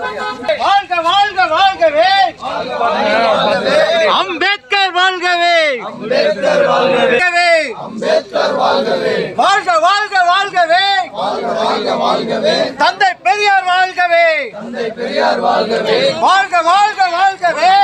வாழ்க வாழ்க வாழ்கவே அம்பேத்கர் வாழ்கவே வாழ்கவே வாழ்க வாழ்க வாழ்கவே தந்தை பெரியார் வாழ்கவே வாழ்க வாழ்க வாழ்கவே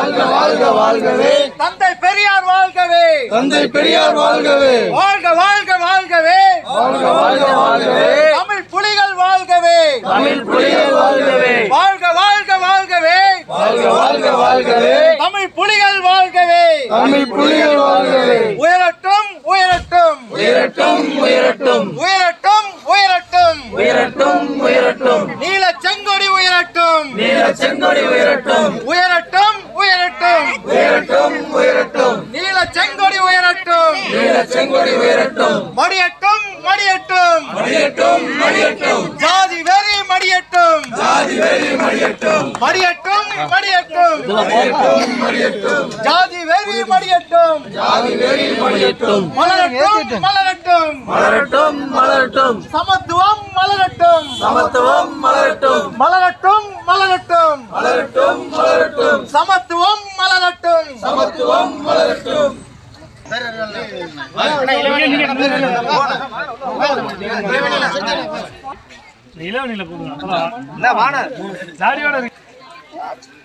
தந்தை பெரியார் வாழ்கவே தந்தை பெரியார் வாழ்கவே வாழ்க வாழ்க வாழ்கவே வாழ்க வாழ்க வாழ்கவே தமிழ் புலிகள் வாழ்கவே தமிழ் புலிகள் வாழ்கவே வாழ்க வாழ்க வாழ்கவே வாழ்க வாழ்க வாழ்கவே தமிழ் புலிகள் வாழ்கவே தமிழ் புலிகள் வாழ்கவே உயரட்டும் உயரட்டும் உயரட்டும் உயரட்டும் உயரட்டும் உயரட்டும் உயரட்டும் உயரட்டும் நீல செங்கொடி உயரட்டும் நீல செங்கொடி உயரட்டும் உயரட்டும் உயரட்டும் உயரட்டும் உயரட்டும் நீல செங்கொடி உயரட்டும் நீல செங்கொடி உயரட்டும் மடியட்டும் மடியட்டும் மடியட்டும் மடியட்டும் ஜாதி வெறி மடியட்டும் ஜாதி வெறி மடியட்டும் மடியட்டும் மடியட்டும் மடியட்டும் மடியட்டும் ஜாதி வெறி மடியட்டும் ஜாதி வெறி மடியட்டும் மலரட்டும் மலரட்டும் மலரட்டும் மலரட்டும் சமத்துவம் மலரட்டும் சமத்துவம் மலரட்டும் மலரட்டும் மலரட்டும் மலரட்டும் மலரட்டும் சமத்துவம் மலரட்டும் சமத்துவம் மலரட்டும் இளவனில போடுங்க அப்பதான். தாடியோட இருக்கு.